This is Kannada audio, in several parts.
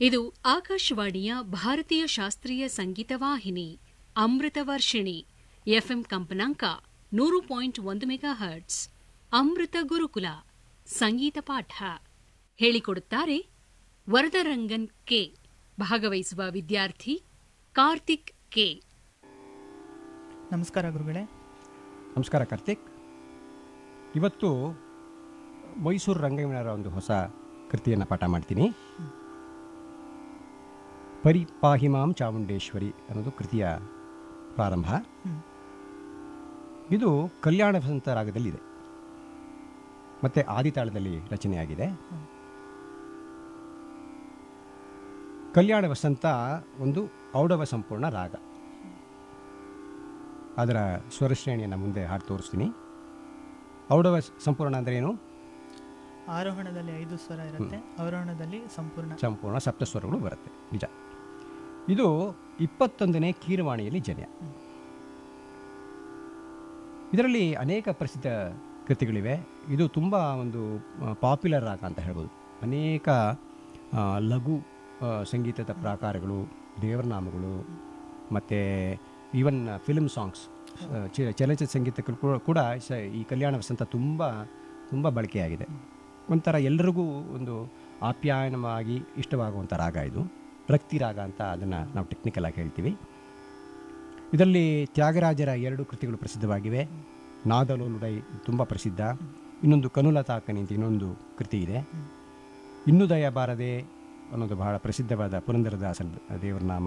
ಇದು ಆಕಾಶವಾಣಿಯ ಭಾರತೀಯ ಶಾಸ್ತ್ರೀಯ ಸಂಗೀತ ವಾಹಿನಿ ಅಮೃತ ವರ್ಷಿಣಿ ಎಫ್ಎಂ ಕಂಪನಾಂಕ ನೂರು ಪಾಯಿಂಟ್ ಒಂದು ಮೆಗಾ ಹರ್ಟ್ಸ್ ಅಮೃತ ಗುರುಕುಲ ಸಂಗೀತ ಪಾಠ ಹೇಳಿಕೊಡುತ್ತಾರೆ ವರದರಂಗನ್ ಕೆ ಭಾಗವಹಿಸುವ ವಿದ್ಯಾರ್ಥಿ ಕಾರ್ತಿಕ್ ಕೆ ನಮಸ್ಕಾರ ಗುರುಗಳೇ ನಮಸ್ಕಾರ ಕಾರ್ತಿಕ್ ಇವತ್ತು ಮೈಸೂರು ರಂಗಯ್ಯನವರ ಒಂದು ಹೊಸ ಕೃತಿಯನ್ನು ಪಾಠ ಮಾಡ್ತೀನಿ ಪರಿಪಾಹಿಮಾಂ ಚಾಮುಂಡೇಶ್ವರಿ ಅನ್ನೋದು ಕೃತಿಯ ಪ್ರಾರಂಭ ಇದು ಕಲ್ಯಾಣ ವಸಂತ ರಾಗದಲ್ಲಿದೆ ಮತ್ತು ಆದಿತಾಳದಲ್ಲಿ ರಚನೆಯಾಗಿದೆ ಕಲ್ಯಾಣ ವಸಂತ ಒಂದು ಔಡವ ಸಂಪೂರ್ಣ ರಾಗ ಅದರ ಸ್ವರಶ್ರೇಣಿಯನ್ನು ಮುಂದೆ ಹಾಡು ತೋರಿಸ್ತೀನಿ ಔಡವ ಸಂಪೂರ್ಣ ಅಂದರೆ ಏನು ಆರೋಹಣದಲ್ಲಿ ಐದು ಸ್ವರ ಇರುತ್ತೆ ಅವರೋಹಣದಲ್ಲಿ ಸಂಪೂರ್ಣ ಸಂಪೂರ್ಣ ಸಪ್ತಸ್ವರಗಳು ಬರುತ್ತೆ ನಿಜ ಇದು ಇಪ್ಪತ್ತೊಂದನೇ ಕೀರವಾಣಿಯಲ್ಲಿ ಜನ್ಯ ಇದರಲ್ಲಿ ಅನೇಕ ಪ್ರಸಿದ್ಧ ಕೃತಿಗಳಿವೆ ಇದು ತುಂಬ ಒಂದು ಪಾಪ್ಯುಲರ್ ರಾಗ ಅಂತ ಹೇಳ್ಬೋದು ಅನೇಕ ಆ, ಲಘು ಆ, ಸಂಗೀತದ ಪ್ರಾಕಾರಗಳು ದೇವರ ನಾಮಗಳು ಮತ್ತು ಈವನ್ ಫಿಲ್ಮ್ ಸಾಂಗ್ಸ್ ಚಲನಚಿತ್ರ ಸಂಗೀತಕ್ಕೂ ಕೂಡ- ಕೂಡ ಸ- ಈ ಕಲ್ಯಾಣ ವಸಂತ ತುಂಬ ತುಂಬ ಬಳಕೆಯಾಗಿದೆ ಒಂಥರ ಎಲ್ಲರಿಗೂ ಒಂದು ಆಪ್ಯಾಯನವಾಗಿ ಇಷ್ಟವಾಗುವಂಥ ರಾಗ ಇದು ರಕ್ತಿ ರಾಗ ಅಂತ ಅದನ್ನು ನಾವು ಟೆಕ್ನಿಕಲ್ ಆಗಿ ಹೇಳ್ತೀವಿ ಇದರಲ್ಲಿ ತ್ಯಾಗರಾಜರ ಎರಡು ಕೃತಿಗಳು ಪ್ರಸಿದ್ಧವಾಗಿವೆ ನಾದಲೋಲುಡೈ ತುಂಬ ಪ್ರಸಿದ್ಧ ಇನ್ನೊಂದು ಕನುಲತಾಕನಿ ಅಂತ ಇನ್ನೊಂದು ಕೃತಿ ಇದೆ ಇನ್ನೂ ದಯ ಬಾರದೆ ಅನ್ನೋದು ಬಹಳ ಪ್ರಸಿದ್ಧವಾದ ಪುರಂದರದಾಸನ ದೇವರ ನಾಮ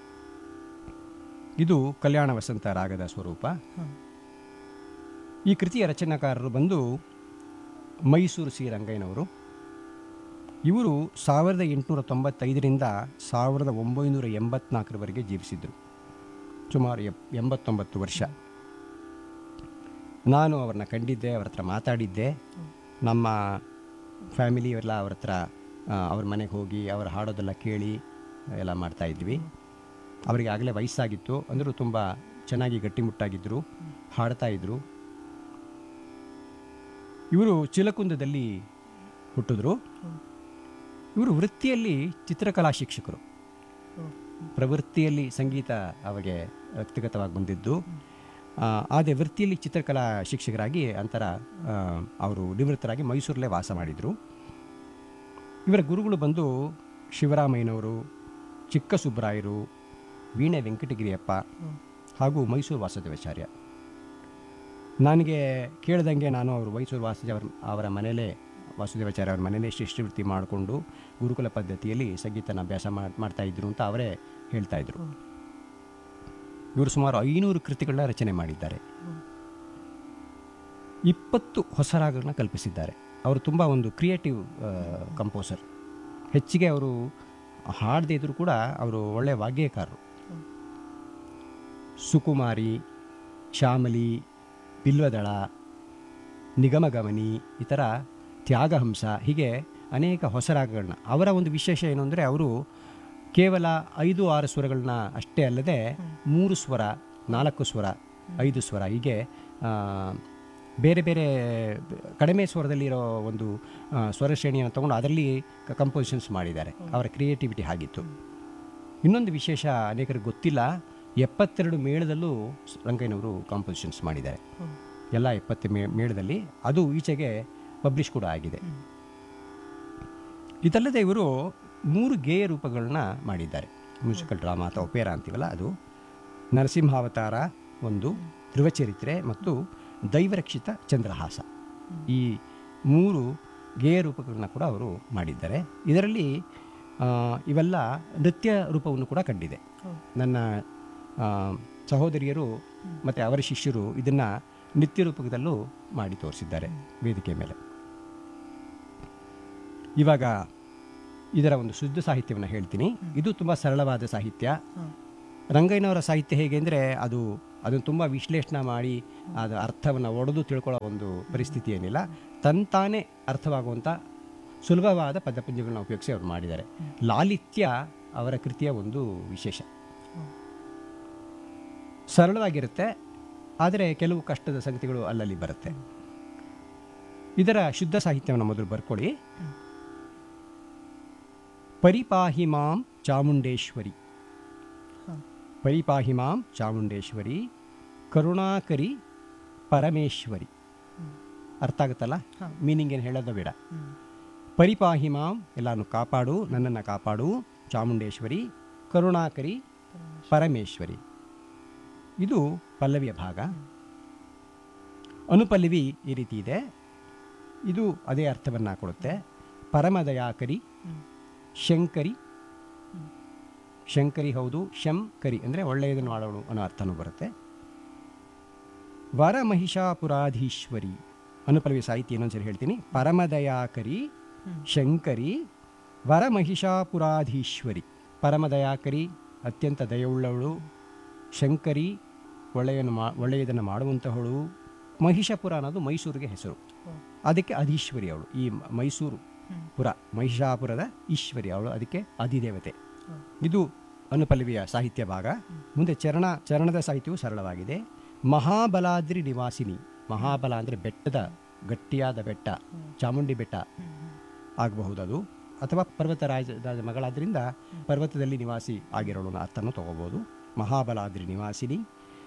ಇದು ಕಲ್ಯಾಣ ವಸಂತ ರಾಗದ ಸ್ವರೂಪ ಹ್ಮ್. ಈ ಕೃತಿಯ ರಚನಾಕಾರರು ಬಂದು ಮೈಸೂರು ಸಿ ರಂಗಯ್ಯನವರು ಇವರು ಸಾವಿರದ ಎಂಟುನೂರ ತೊಂಬತ್ತೈದರಿಂದ ಸಾವಿರದ ಒಂಬೈನೂರ ಎಂಬತ್ನಾಲ್ಕರವರೆಗೆ ಜೀವಿಸಿದರು ಸುಮಾರು ಎಪ್ ಎಂಬತ್ತೊಂಬತ್ತು ವರ್ಷ ನಾನು ಅವ್ರನ್ನ ಕಂಡಿದ್ದೆ ಅವ್ರ ಹತ್ರ ಮಾತಾಡಿದ್ದೆ ನಮ್ಮ ಫ್ಯಾಮಿಲಿ ಎಲ್ಲ ಅವ್ರ ಹತ್ರ ಆ, ಅವ್ರ ಮನೆಗೆ ಹೋಗಿ ಅವ್ರು ಹಾಡೋದೆಲ್ಲ ಕೇಳಿ ಎಲ್ಲ ಮಾಡ್ತಾ ಇದ್ವಿ ಅವರಿಗೆ ಆಗಲೇ ವಯಸ್ಸಾಗಿತ್ತು ಅಂದರೂ ತುಂಬ ಚೆನ್ನಾಗಿ ಗಟ್ಟಿಮುಟ್ಟಾಗಿದ್ದರು ಹಾಡ್ತಾ ಇದ್ದರು ಇವರು ಚಿಲಕುಂದದಲ್ಲಿ ಹುಟ್ಟಿದ್ರು ಇವರು ವೃತ್ತಿಯಲ್ಲಿ ಚಿತ್ರಕಲಾ ಶಿಕ್ಷಕರು ಹ್ಮ್. ಪ್ರವೃತ್ತಿಯಲ್ಲಿ ಸಂಗೀತ ಅವರಿಗೆ ವ್ಯಕ್ತಿಗತವಾಗಿ ಬಂದಿದ್ದು ಆ, ಆದರೆ ವೃತ್ತಿಯಲ್ಲಿ ಚಿತ್ರಕಲಾ ಶಿಕ್ಷಕರಾಗಿ ಅಂತರ ಆ, ಅವರು ನಿವೃತ್ತರಾಗಿ ಮೈಸೂರಲ್ಲೇ ವಾಸ ಮಾಡಿದರು ಇವರ ಗುರುಗಳು ಬಂದು ಶಿವರಾಮಯ್ಯನವರು ಚಿಕ್ಕ ಸುಬ್ರಾಯರು ವೀಣೆ ವೆಂಕಟಗಿರಿಯಪ್ಪ ಹಾಗೂ ಮೈಸೂರು ವಾಸುದೇವಾಚಾರ್ಯ ನನಗೆ ಕೇಳ್ದಂಗೆ ನಾನು ಅವರು ಮೈಸೂರು ವಾಸುದೇವ ಅವರ ಮನೆಯಲ್ಲೇ ವಾಸುದೇವಾಚಾರ್ಯ ಅವರ ಮನೆಯಲ್ಲೇ ಶಿಷ್ಯವೃತ್ತಿ ಮಾಡಿಕೊಂಡು ಗುರುಕುಲ ಪದ್ಧತಿಯಲ್ಲಿ ಸಂಗೀತನ ಅಭ್ಯಾಸ ಮಾಡ್- ಮಾಡ್ತಾ ಇದ್ರು ಅಂತ ಅವರೇ ಹೇಳ್ತಾ ಇದ್ರು ಇವರು ಸುಮಾರು ಐನೂರು ಕೃತಿಗಳನ್ನ ರಚನೆ ಮಾಡಿದ್ದಾರೆ ಇಪ್ಪತ್ತು ಹೊಸ ರಾಗಗಳನ್ನ ಕಲ್ಪಿಸಿದ್ದಾರೆ ಅವರು ತುಂಬ ಒಂದು ಕ್ರಿಯೇಟಿವ್ ಕಂಪೋಸರ್ ಹೆಚ್ಚಿಗೆ ಅವರು ಹಾಡದೇ ಇದ್ರೂ ಕೂಡ ಅವರು ಒಳ್ಳೆಯ ವಾಗ್ಯಕಾರರು ಸುಕುಮಾರಿ ಶ್ಯಾಮಲಿ ಬಿಲ್ವದಳ ನಿಗಮಗಮನಿ ಈ ಥರ ತ್ಯಾಗಹಂಸ ಹೀಗೆ ಅನೇಕ ಹೊಸ ರಾಗಗಳನ್ನ ಅವರ ಒಂದು ವಿಶೇಷ ಏನು ಅಂದರೆ ಅವರು ಕೇವಲ ಐದು ಆರು ಸ್ವರಗಳನ್ನ ಅಷ್ಟೇ ಅಲ್ಲದೆ ಮೂರು ಸ್ವರ ನಾಲ್ಕು ಸ್ವರ ಐದು ಸ್ವರ ಹೀಗೆ ಆ, ಬೇರೆ ಬೇರೆ ಕಡಿಮೆ ಸ್ವರದಲ್ಲಿರೋ ಒಂದು ಆ, ಸ್ವರ ಶ್ರೇಣಿಯನ್ನು ತಗೊಂಡು ಅದರಲ್ಲಿ ಕಂಪೋಸಿಷನ್ಸ್ ಮಾಡಿದ್ದಾರೆ ಅವರ ಕ್ರಿಯೇಟಿವಿಟಿ ಆಗಿತ್ತು ಇನ್ನೊಂದು ವಿಶೇಷ ಅನೇಕರಿಗೆ ಗೊತ್ತಿಲ್ಲ ಎಪ್ಪತ್ತೆರಡು ಮೇಳದಲ್ಲೂ ಸ್- ರಂಗಯ್ಯನವರು ಕಾಂಪೋಸಿಷನ್ಸ್ ಮಾಡಿದ್ದಾರೆ ಎಲ್ಲ ಎಪ್ಪತ್ತು ಮೇ ಮೇಳದಲ್ಲಿ ಅದು ಈಚೆಗೆ ಪಬ್ಲಿಷ್ ಕೂಡ ಆಗಿದೆ ಇದಲ್ಲದೆ ಇವರು ಮೂರು ಗೇಯ ರೂಪಗಳನ್ನ ಮಾಡಿದ್ದಾರೆ ಮ್ಯೂಸಿಕಲ್ ಡ್ರಾಮಾ ಅಥವಾ ಒಪೇರಾ ಅಂತೀವಲ್ಲ ಅದು ನರಸಿಂಹಾವತಾರ ಒಂದು ಧ್ರುವಚರಿತ್ರೆ ಮತ್ತು ದೈವರಕ್ಷಿತ ಚಂದ್ರಹಾಸ ಈ ಮೂರು ಗೇಯ ರೂಪಗಳನ್ನ ಕೂಡ ಅವರು ಮಾಡಿದ್ದಾರೆ ಇದರಲ್ಲಿ ಆ, ಇವೆಲ್ಲ ನೃತ್ಯ ರೂಪವನ್ನು ಕೂಡ ಕಂಡಿದೆ ನನ್ನ ಆ, ಸಹೋದರಿಯರು ಮತ್ತು ಅವರ ಶಿಷ್ಯರು ಇದನ್ನು ನಿತ್ಯ ರೂಪದಲ್ಲೂ ಮಾಡಿ ತೋರಿಸಿದ್ದಾರೆ ವೇದಿಕೆ ಮೇಲೆ ಇವಾಗ ಇದರ ಒಂದು ಶುದ್ಧ ಸಾಹಿತ್ಯವನ್ನು ಹೇಳ್ತೀನಿ ಇದು ತುಂಬ ಸರಳವಾದ ಸಾಹಿತ್ಯ ರಂಗಯ್ಯನವರ ಸಾಹಿತ್ಯ ಹೇಗೆ ಅಂದರೆ ಅದು ಅದನ್ನು ತುಂಬ ವಿಶ್ಲೇಷಣೆ ಮಾಡಿ ಅದರ ಅರ್ಥವನ್ನು ಒಡೆದು ತಿಳ್ಕೊಳ್ಳೋ ಒಂದು ಪರಿಸ್ಥಿತಿ ಏನಿಲ್ಲ ತಂತಾನೇ ಅರ್ಥವಾಗುವಂಥ ಸುಲಭವಾದ ಪದಪುಂಜಗಳನ್ನ ಉಪಯೋಗಿಸಿ ಅವರು ಮಾಡಿದ್ದಾರೆ ಲಾಲಿತ್ಯ ಅವರ ಕೃತಿಯ ಒಂದು ವಿಶೇಷ ಸರಳವಾಗಿರುತ್ತೆ ಆದರೆ ಕೆಲವು ಕಷ್ಟದ ಸಂಗತಿಗಳು ಅಲ್ಲಲ್ಲಿ ಬರುತ್ತೆ ಇದರ ಶುದ್ಧ ಸಾಹಿತ್ಯವನ್ನು ಮೊದಲು ಬರ್ಕೊಳ್ಳಿ ಪರಿಪಾಹಿ ಮಾಂ ಚಾಮುಂಡೇಶ್ವರಿ ಹಾಂ ಪರಿಪಾಹಿ ಮಾಂ ಚಾಮುಂಡೇಶ್ವರಿ ಕರುಣಾಕರಿ ಪರಮೇಶ್ವರಿ ಅರ್ಥ ಆಗುತ್ತಲ್ಲ ಹಾಂ. ಮೀನಿಂಗ್ ಏನು ಹೇಳೋದು ಬೇಡ ಹ್ಞೂ ಪರಿಪಾಹಿ ಮಾಂ ಎಲ್ಲಾನು ಕಾಪಾಡು ನನ್ನನ್ನು ಕಾಪಾಡು ಚಾಮುಂಡೇಶ್ವರಿ ಕರುಣಾಕರಿ ಪರಮೇಶ್ವರಿ ಇದು ಪಲ್ಲವಿಯ ಭಾಗ ಅನುಪಲ್ಲವಿ ಈ ರೀತಿ ಇದೆ ಇದು ಅದೇ ಅರ್ಥವನ್ನು ಕೊಡುತ್ತೆ ಪರಮದಯಾಕರಿ ಹ್ಞೂ ಶಂಕರಿ ಶಂಕರಿ ಹೌದು ಶಂಕರಿ ಅಂದರೆ ಒಳ್ಳೆಯದನ್ನು ಮಾಡೋಳು ಅನ್ನೋ ಅರ್ಥನೂ ಬರುತ್ತೆ ವರ ಮಹಿಷಾಪುರಾಧೀಶ್ವರಿ ಅನುಪಲ್ಲವಿ ಸಾಹಿತ್ಯ ಇನ್ನೊಂದ್ಸರಿ ಹೇಳ್ತೀನಿ ಪರಮದಯಾಕರಿ ಹ್ಮ್. ಶಂಕರಿ ವರ ಮಹಿಷಾಪುರಾಧೀಶ್ವರಿ ಪರಮದಯಾಕರಿ ಅತ್ಯಂತ ದಯವುಳ್ಳವಳು ಶಂಕರಿ ಒಳ್ಳೆಯನ್ನು ಮಾ ಒಳ್ಳೆಯದನ್ನು ಮಾಡುವಂತಹವಳು ಮಹಿಷಪುರ ಅನ್ನೋದು ಮೈಸೂರಿಗೆ ಹೆಸರು ಓ ಅದಕ್ಕೆ ಅಧೀಶ್ವರಿ ಅವಳು ಈ ಮ- ಮೈಸೂರು ಹ್ಞೂ ಪುರ ಮಹಿಷಾಪುರದ ಈಶ್ವರಿ ಅವಳು ಅದಕ್ಕೆ ಅಧಿದೇವತೆ ಹ್ಞೂ ಇದು ಅನುಪಲ್ಲವಿಯ ಸಾಹಿತ್ಯ ಭಾಗ ಮುಂದೆ ಚರಣ ಚರಣದ ಸಾಹಿತ್ಯವು ಸರಳವಾಗಿದೆ ಮಹಾಬಲಾದ್ರಿ ನಿವಾಸಿನಿ ಮಹಾಬಲ ಅಂದರೆ ಬೆಟ್ಟದ ಗಟ್ಟಿಯಾದ ಬೆಟ್ಟ ಚಾಮುಂಡಿ ಬೆಟ್ಟ ಆಗಬಹುದದು ಅಥವಾ ಪರ್ವತ ರಾಜ ಮಗಳಾದ್ರಿಂದ ಪರ್ವತದಲ್ಲಿ ನಿವಾಸಿ ಆಗಿರೋಳು ಅನ್ನೋ ಅರ್ಥನೂ ತಗೋಬಹುದು ಮಹಾಬಲಾದ್ರಿ ನಿವಾಸಿನಿ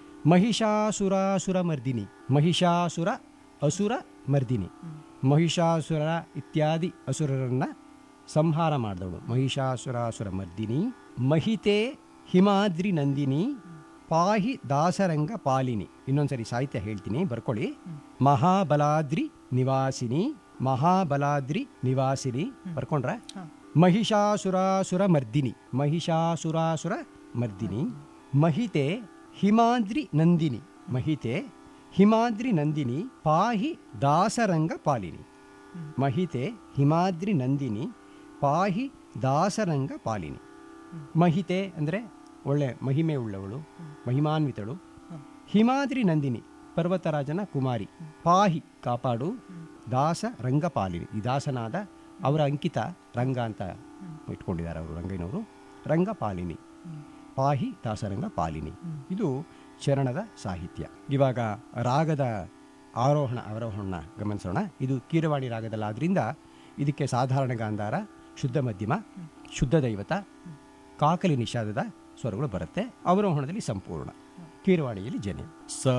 ಮಹಿಷಾಸುರಾಸುರ ಮರ್ದಿನಿ ಮಹಿಷಾಸುರ ಅಸುರ ಮರ್ದಿನಿ ಮಹಿಷಾಸುರ ಇತ್ಯಾದಿ ಅಸುರರನ್ನ ಸಂಹಾರ ಮಾಡಿದವಳು ಮಹಿಷಾಸುರಾಸುರ ಮರ್ದಿನಿ ಮಹಿತೆ ಹಿಮಾದ್ರಿ ನಂದಿನಿ ಪಾಹಿ ದಾಸರಂಗ ಪಾಲಿನಿ ಇನ್ನೊಂದ್ಸರಿ ಸಾಹಿತ್ಯ ಹೇಳ್ತೀನಿ ಬರ್ಕೊಳ್ಳಿ ಮಹಾಬಲಾದ್ರಿ ನಿವಾಸಿನಿ ಮಹಾಬಲಾದ್ರಿ ನಿವಾಸಿನಿ ಬರ್ಕೊಂಡ್ರ ಹಾಂ ಮಹಿಷಾಸುರಾಸುರ ಮರ್ದಿನಿ ಮಹಿಷಾಸುರಾಸುರ ಮರ್ದಿನಿ ಮಹಿತೆ ಹಿಮಾದ್ರಿ ನಂದಿನಿ ಮಹಿತೆ ಹಿಮಾದ್ರಿ ನಂದಿನಿ ಪಾಹಿ ದಾಸರಂಗ ಪಾಲಿನಿ ಮಹಿತೆ ಹಿಮಾದ್ರಿ ನಂದಿನಿ ಪಾಹಿ ದಾಸರಂಗ ಪಾಲಿನಿ ಮಹಿತೆ ಅಂದರೆ ಒಳ್ಳೆ ಮಹಿಮೆ ಉಳ್ಳವಳು ಮಹಿಮಾನ್ವಿತಳು ಹಾಂ ಹಿಮಾದ್ರಿ ನಂದಿನಿ ಪರ್ವತರಾಜನ ಕುಮಾರಿ ಪಾಹಿ ಕಾಪಾಡು ದಾಸ ರಂಗಪಾಲಿನಿ ಈ ದಾಸನಾದ ಅವರ ಅಂಕಿತ ರಂಗ ಅಂತ ಇಟ್ಕೊಂಡಿದ್ದಾರೆ ಅವರು ರಂಗಯ್ಯನವರು ರಂಗಪಾಲಿನಿ ಪಾಹಿ ದಾಸರಂಗ ಪಾಲಿನಿ ಇದು ಚರಣದ ಸಾಹಿತ್ಯ ಇವಾಗ ರಾಗದ ಆರೋಹಣ ಅವರೋಹಣ ಗಮನಿಸೋಣ ಇದು ಕೀರವಾಣಿ ರಾಗದಲ್ಲಾದ್ರಿಂದ ಇದಕ್ಕೆ ಸಾಧಾರಣ ಗಾಂಧಾರ ಶುದ್ಧ ಮಧ್ಯಮ ಶುದ್ಧ ದೈವತ ಕಾಕಲಿ ನಿಷಾದದ ಸ್ವರಗಳು ಬರುತ್ತೆ ಅವರೋಹಣದಲ್ಲಿ ಸಂಪೂರ್ಣ ಕೀರವಾಣಿಯಲ್ಲಿ ಜನೆ ಸ